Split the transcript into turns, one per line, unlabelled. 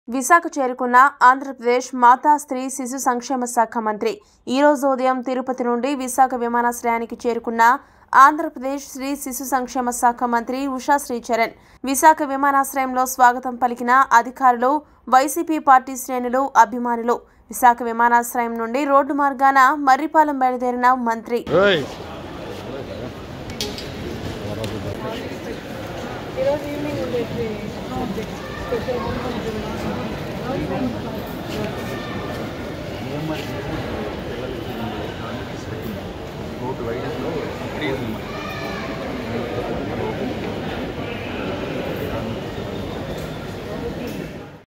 విశాఖ చేరుకున్న ఆంధ్రప్రదేశ్ మాతా స్త్రీ శిశు సంక్షేమ శాఖ మంత్రి ఈ రోజు ఉదయం తిరుపతి నుండి విశాఖ విమానాశ్రయానికి చేరుకున్న ఆంధ్రప్రదేశ్ స్త్రీ శిశు సంక్షేమ శాఖ మంత్రి ఉషా శ్రీచరణ్ విశాఖ విమానాశ్రయంలో స్వాగతం పలికిన అధికారులు వైసీపీ పార్టీ శ్రేణులు అభిమానులు విశాఖ విమానాశ్రయం నుండి రోడ్డు మార్గాన మర్రిపాలెం బయలుదేరిన మంత్రి
ఓయ్
ఈరోజు ఈవినింగ్ ఉండేది స్పెషల్